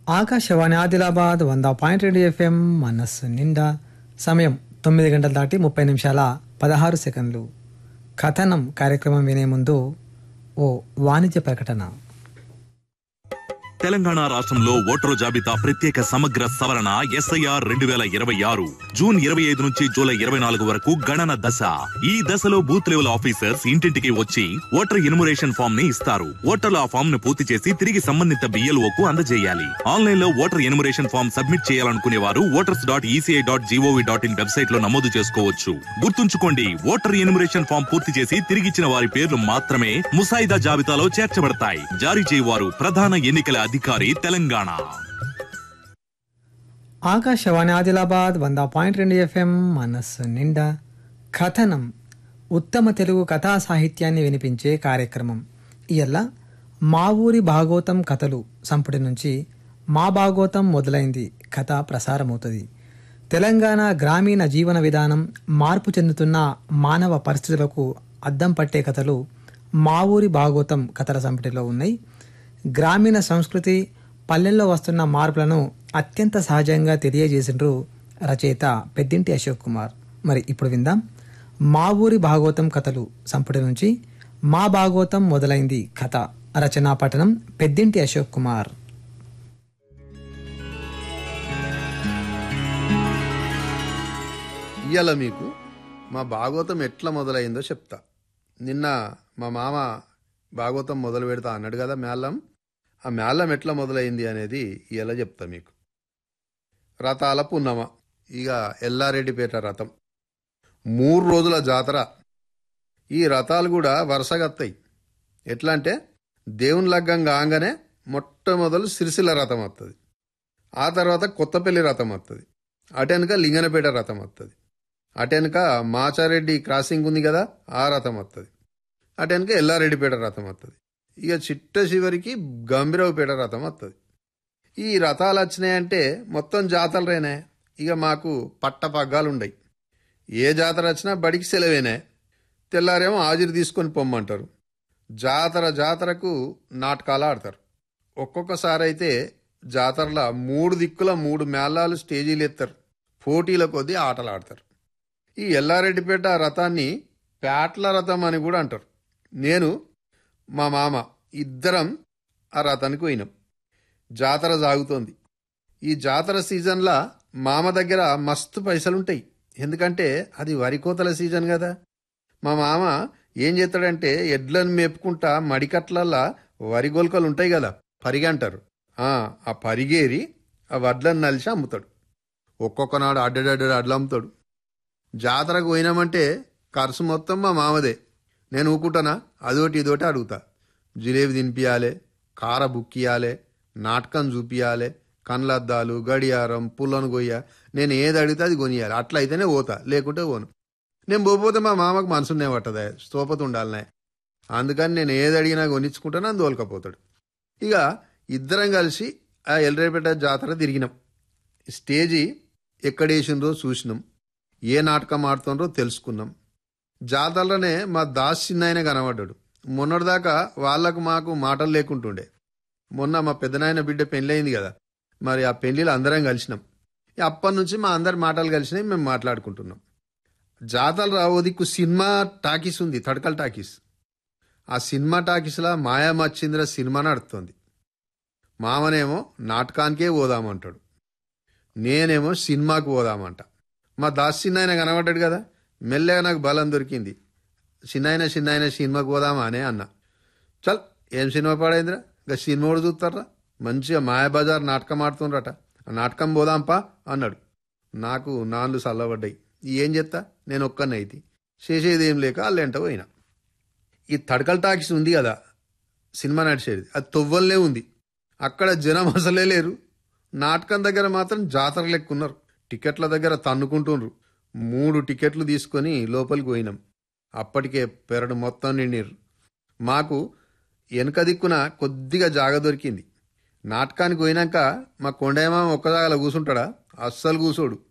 ఆకాశవాణి ఆదిలాబాద్ వంద పాయింట్ రెండు ఎఫ్ఎం మనస్సు నిండా సమయం తొమ్మిది గంటల దాటి ముప్పై నిమిషాల పదహారు సెకండ్లు కథనం కార్యక్రమం వినే ముందు ఓ వాణిజ్య ప్రకటన తెలంగాణ రాష్ట్రంలో ఓటరు జాబితా ప్రత్యేక సమగ్ర సవరణ ఎస్ఐఆర్ రెండు వేల ఇరవై ఆరు జూన్ ఇరవై ఐదు నుంచి జూలై ఇరవై నాలుగు వరకు గణన దశ ఈ దశలో బూత్ లెవెల్ ఆఫీసర్స్ ఇంటింటికి వచ్చి ఓటర్ ఇన్మురేషన్ ఫామ్ ని ఇస్తారు ఓటర్లు ఆ ఫామ్ ను పూర్తి చేసి తిరిగి సంబంధిత బిఎల్ఓ కు అందజేయాలి ఆన్లైన్ లో ఓటర్ ఇన్మురేషన్ ఫామ్ సబ్మిట్ చేయాలనుకునే వారు voters dot ECI dot G O V dot in website లో నమోదు చేసుకోవచ్చు గుర్తుంచుకోండి ఓటర్ ఇన్మురేషన్ ఫామ్ పూర్తి చేసి తిరిగిచ్చిన వారి పేర్లు మాత్రమే ముసాయిదా జాబితాలో చేర్చబడతాయి జారీ చేయవారు ప్రధాన ఎన్నికల అధికారి తెలంగాణ ఆకాశవాణి ఆదిలాబాద్ వంద పాయింట్ రెండు ఎఫ్ఎం మనస్సు నిండా కథనం ఉత్తమ తెలుగు కథా సాహిత్యాన్ని వినిపించే కార్యక్రమం ఇయల్ల మా ఊరి భాగోతం కథలు సంపుటి నుంచి మా భాగోతం మొదలైంది కథ ప్రసారమవుతుంది తెలంగాణ గ్రామీణ జీవన విధానం మార్పు చెందుతున్న మానవ పరిస్థితులకు అద్దం పట్టే కథలు మా ఊరి భాగోతం కథల సంపుటిలో ఉన్నాయి గ్రామీణ సంస్కృతి పల్లెల్లో వస్తున్న మార్పులను అత్యంత సహజంగా తెలియజేసిండ్రు రచయిత పెద్దింటి అశోక్ కుమార్ మరి ఇప్పుడు విందాం మా ఊరి భాగవతం కథలు సంపుటి నుంచి మా భాగవతం మొదలైంది కథ రచనా పఠనం పెద్దింటి అశోక్ కుమార్ ఇయ్యాల మీకు మా భాగవతం ఎట్లా మొదలైందో చెప్తా నిన్న మా మామ భాగవతం మొదలు పెడతా అన్నాడు కదా మేళం ఆ మేళం ఎట్లా మొదలైంది అనేది ఇయ్యాల చెప్తా మీకు రథాల పున్నమ ఇక ఎల్లారెడ్డిపేట రథం మూడు రోజుల జాతర ఈ రథాలు కూడా వరుసగా వస్తాయి ఎట్లా అంటే దేవుని లగ్గం కాగానే మొట్టమొదలు సిరిసిల్ల రథం వస్తుంది ఆ తర్వాత కొత్తపల్లి రథం వస్తుంది అటెనక లింగనపేట రథం వస్తుంది అటెనక మాచారెడ్డి క్రాసింగ్ ఉంది కదా ఆ రథం వస్తుంది అటెనక ఎల్లారెడ్డిపేట రథం వస్తుంది ఇక చిట్ట చివరికి గంభీరవపేట రథం వస్తుంది ఈ రథాలు వచ్చినాయంటే మొత్తం జాతరలేనే ఇక మాకు పట్ట పగ్గాలు ఉండయి ఏ జాతర వచ్చినా బడికి సెలవేనే తెల్లారేమో హాజరు తీసుకొని పొమ్మంటారు జాతర జాతరకు నాటకాలు ఆడతారు ఒక్కొక్కసారి అయితే జాతరలో మూడు దిక్కుల మూడు మేళాలు స్టేజీలు ఎత్తారు పోటీల కొద్దీ ఆటలు ఆడతారు ఈ ఎల్లారెడ్డిపేట రథాన్ని పేట్ల రథం అని కూడా అంటారు నేను మా మామ ఇద్దరం ఆ రథానికి పోయినాం జాతర సాగుతోంది ఈ జాతర సీజన్లా మామ దగ్గర మస్తు పైసలుంటాయి ఎందుకంటే అది వరి కోతల సీజన్ కదా మా మామ ఏం చేస్తాడంటే ఎడ్లను మేపుకుంటా మడికట్లల్లా వరి గొలకలు ఉంటాయి కదా పరిగి అంటారు ఆ ఆ పరిగేరి ఆ వడ్లను నలిసి అమ్ముతాడు ఒక్కొక్క నాడు అడ్డడడ్డ అడ్లు అమ్ముతాడు జాతరకు పోయినామంటే ఖర్చు మొత్తం మా మామదే నేను ఊకుంటానా అదోటి ఇదోటి అడుగుతా జిలేబీ తినిపియాలి కార బుక్కియాలి నాటకం చూపియాలి కండ్లద్దాలు గడియారం పుల్లను కొయ్య నేను ఏది అడిగితే అది కొనియాలి అట్లా అయితేనే పోతా లేకుంటే పోను నేను పోతే మా మామకు మనసునే పట్టదా స్తోపత ఉండాలనే అందుకని నేను ఏది అడిగినా కొనిచ్చుకుంటాను అని తోలుకపోతాడు ఇక ఇద్దరం కలిసి ఆ ఎల్రేపేట జాతర తిరిగినాం స్టేజీ ఎక్కడేసిండ్రో చూసినాం ఏ నాటకం ఆడుతుండ్రో తెలుసుకున్నాం జాతరలోనే మా దాస్ చిన్నాయన కనబడ్డాడు మొన్నటిదాకా వాళ్ళకు మాకు మాటలు లేకుంటుండే మొన్న మా పెద్దనాయన బిడ్డ పెళ్ళయింది కదా మరి ఆ పెళ్లిలో అందరం కలిసినాం ఇక అప్పటి నుంచి మా అందరి మాటలు కలిసినాయి మేము మాట్లాడుకుంటున్నాం జాతర రావు దిక్కు సినిమా టాకీస్ ఉంది తడకల్ టాకీస్ ఆ సినిమా టాకీస్లా మాయా మచ్చింద్ర సినిమా నడుస్తుంది మామనేమో నాటకానికే పోదామంటాడు నేనేమో సినిమాకు పోదామంట మా దాస్ చిన్నాయన కనబడ్డాడు కదా మెల్లగా నాకు బలం దొరికింది చిన్నాయన చిన్నాయన సినిమాకు పోదామా అనే అన్న చల్ ఏం సినిమా పాడైందిరా ఇంకా సినిమా కూడా చూస్తారా మంచిగా మాయాబజార్ నాటకం ఆడుతుండ్రట ఆ నాటకం పోదాంపా అన్నాడు నాకు నాన్లు చల్లబడ్డాయి ఏం చెప్తా నేను ఒక్కనే అయితే చేసేది ఏం లేక వాళ్ళెంట పోయినా ఈ తడకల్ టాకీస్ ఉంది కదా సినిమా నడిచేది అది తొవ్వల్లే ఉంది అక్కడ జనం అసలే లేరు నాటకం దగ్గర మాత్రం జాతర లెక్కున్నారు టికెట్ల దగ్గర తన్నుకుంటుండ్రు మూడు టికెట్లు తీసుకొని లోపలికి పోయినాం అప్పటికే పెరడు మొత్తం నిండిర్రు మాకు వెనక దిక్కున కొద్దిగా జాగ దొరికింది నాటకానికి పోయినాక మా కొండేమా ఒక్క జాగలో కూసుంటాడా అస్సలు కూసోడు